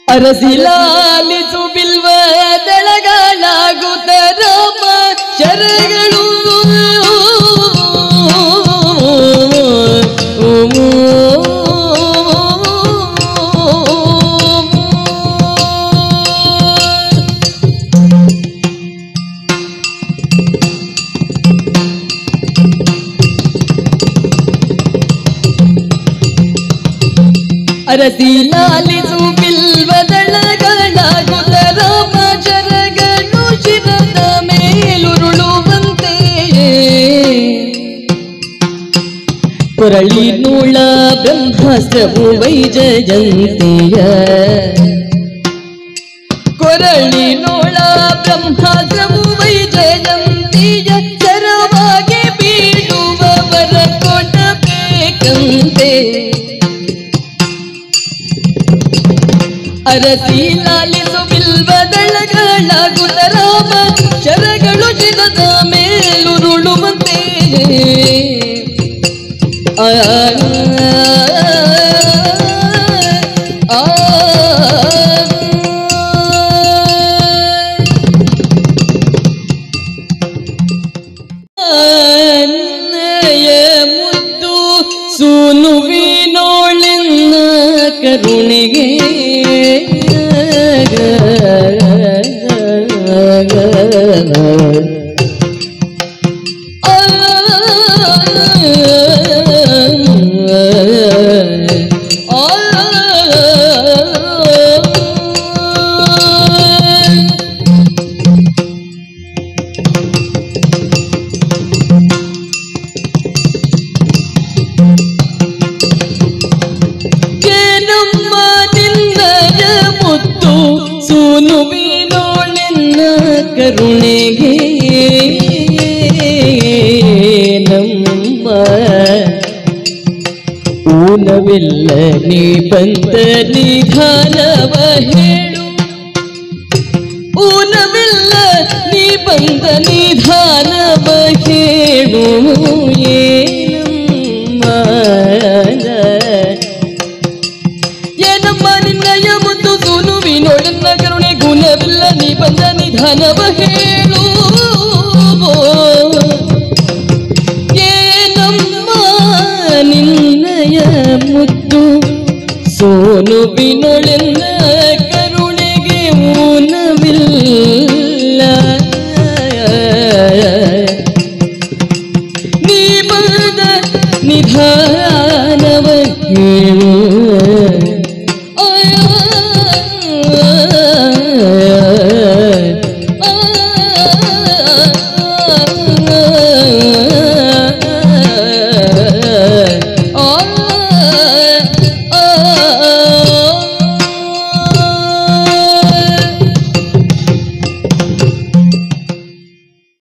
ಅರಸಿಲಾಲಿಸು ಬಿಲ್ವದಳಗಳಾಗುತ್ತ ರಾಮ ಶರಗಳು ಅರಸಿಲಾಲಿಸು ಬಿಲ್ವದಳಗಳಾಗುತ್ತ ರಾಮ ಶರಗಳು ಶಿರದ ಮೇಲುರುಳುವಂತೆ ಕೊರಳಿ ನೂಳ ಬ್ರಹ್ಮಾಸ್ತ್ರವು ವೈಜಯಂತಿಯ ಕೊರಳಿ ನೋಳ ಬ್ರಹ್ಮಾಸ್ತ್ರವು ವೈಜಯಂತಿಯ ಚರವಾಗಿ ಬೀಳುವವರ ಕೊಡಬೇಕಂತೆ ಅರಸಿ ಲಾಲಿಸು ಬಿಲ್ವದಳಗಳಾಗುತ್ತ ರಾಮ ಶರಗಳು ಶಿರದ ಮೇಲುರುಳುವಂತೆ ಆ ಆ ಅನ್ನಯ ಮುದ್ದು ಸುನುವಿನೋಳೆನ್ನ ಕರುಣಿಗೆ ಏನಮ್ಮ ನಿನ್ನಯ ಮುತ್ತು ಸೂನುವಿನೋಳೆನ್ನ ಕರುಣೆಗೆ ನಮ್ಮ ಊನವಿಲ್ಲ ನೀ ಬಂದ ನಿಧಾನವ ಹೇಳು ಊನವಿಲ್ಲ ನೀ ಬಂದ ನಿಧಾನವ ಹೇಳು ಏನಮ್ಮ ಏನಮ್ಮ ನಿನ್ನಯ ಮುದ್ದು ಸುನುವಿನೊಡನ್ನ ಕರುಣೆ ಗುಣವಿಲ್ಲ ನೀ ಬಂದ ನಿಧಾನವ ಹೇಳು ಏನಮ್ಮ ನಿನ್ನಯ ಮುದ್ದು ಸೋನುವಿನೊಳೆನ್ನ